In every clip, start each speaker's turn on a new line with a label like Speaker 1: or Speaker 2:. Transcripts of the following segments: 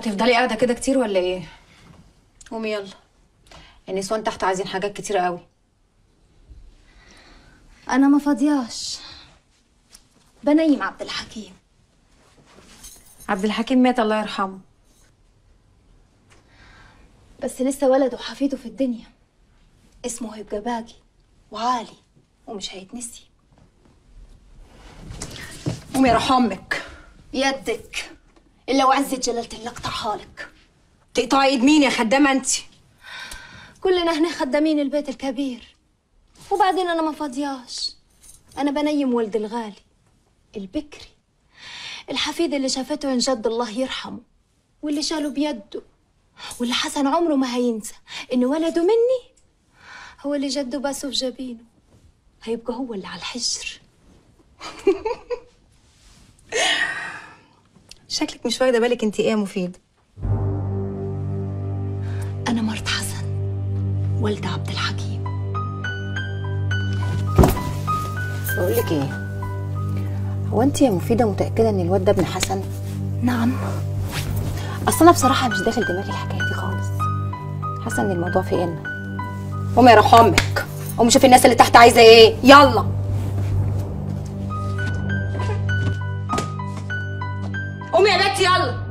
Speaker 1: هتفضلي قاعده كده كتير ولا ايه
Speaker 2: قومي يلا
Speaker 1: النسوان تحت عايزين حاجات كتير قوي
Speaker 2: انا ما فاضياش بنيم عبد الحكيم
Speaker 1: عبد الحكيم مات الله يرحمه
Speaker 2: بس لسه ولده وحفيده في الدنيا اسمه هيبقى باقي وعالي ومش هيتنسي
Speaker 1: قومي يا روح امك
Speaker 2: يدك الا وعزة جلالة الله اقطعها لك
Speaker 1: تقطعي ايد مين يا خدامه انت
Speaker 2: كلنا هنا خدامين البيت الكبير وبعدين انا ما فاضياش انا بنيم ولد الغالي البكري الحفيد اللي شافته عن جد الله يرحمه واللي شاله بيده واللي حسن عمره ما هينسى ان ولده مني هو اللي جده باسه في جبينه هيبقى هو اللي على الحجر
Speaker 1: شكلك مش واخده بالك انت ايه يا مفيد
Speaker 2: انا مرت حسن والدة عبد الحكيم
Speaker 1: بقول لك ايه هو انت يا مفيده متاكده ان الواد ده ابن حسن
Speaker 2: نعم
Speaker 1: اصل انا بصراحه مش داخل دماغي الحكايه دي خالص حاسه ان الموضوع في ان قومي يا روح امك قومي شوفي الناس اللي تحت عايزه ايه يلا قومي يا بنتي يلا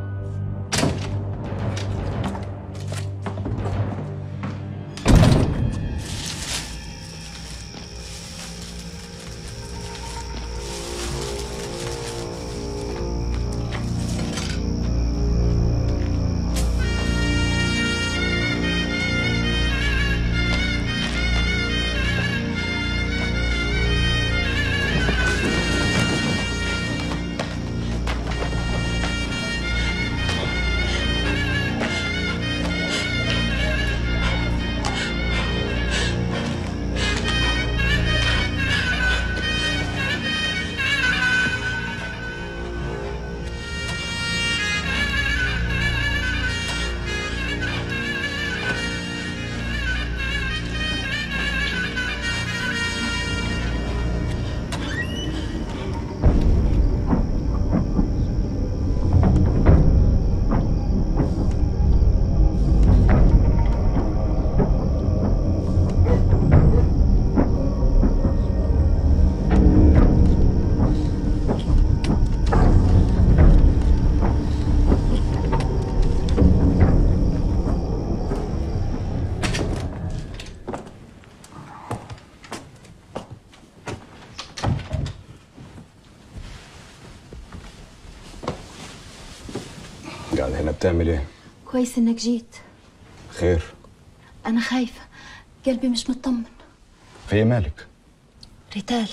Speaker 3: قاعد هنا بتعمل ايه؟
Speaker 2: كويس انك جيت
Speaker 3: خير
Speaker 2: انا خايفة قلبي مش مطمن
Speaker 3: في ايه مالك؟
Speaker 2: ريتال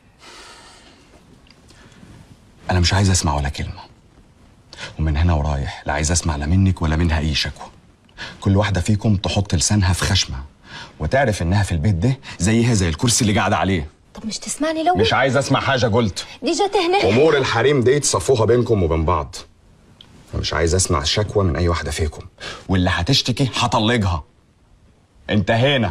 Speaker 3: انا مش عايز اسمع ولا كلمه ومن هنا ورايح لا عايز اسمع لا منك ولا منها اي شكوى كل واحده فيكم تحط لسانها في خشمه وتعرف انها في البيت ده زيها زي الكرسي اللي قاعده عليه
Speaker 2: طب مش تسمعني لو
Speaker 3: مش عايز اسمع حاجه قلت
Speaker 2: دي جت هنا
Speaker 3: امور الحريم دي تصفوها بينكم وبين بعض ومش عايز اسمع شكوى من اي واحده فيكم واللي هتشتكي هطلقها انتهينا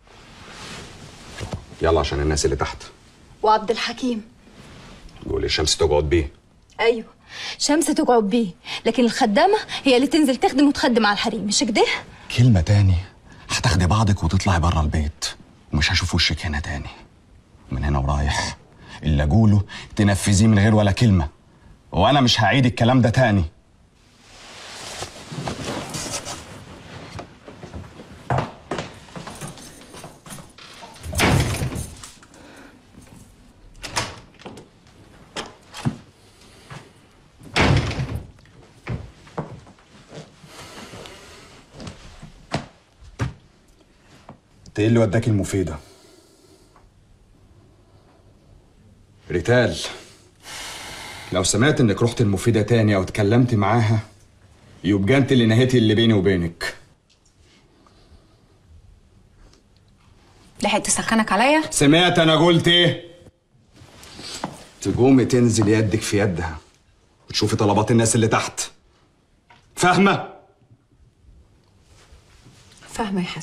Speaker 3: يلا عشان الناس اللي تحت
Speaker 2: وعبد الحكيم
Speaker 3: قولي الشمس تقعد بيه
Speaker 2: ايوه شمس تقعد بيه لكن الخدامة هي اللي تنزل تخدم وتخدم على الحريم مش كده؟
Speaker 3: كلمة تاني هتاخدي بعضك وتطلعي بره البيت ومش هشوف وشك هنا تاني من هنا ورايح اللي اقوله تنفذيه من غير ولا كلمة وانا مش هعيد الكلام ده تاني انت ايه اللي وداك المفيدة؟ ريتال لو سمعت انك رحت المفيدة تاني او اتكلمت معاها يبقى انت اللي نهيتي اللي بيني وبينك
Speaker 1: لحقت تسخنك عليا
Speaker 3: سمعت انا قلت ايه؟ تقومي تنزل يدك في يدها وتشوفي طلبات الناس اللي تحت فاهمة؟
Speaker 1: فاهمه يا حسن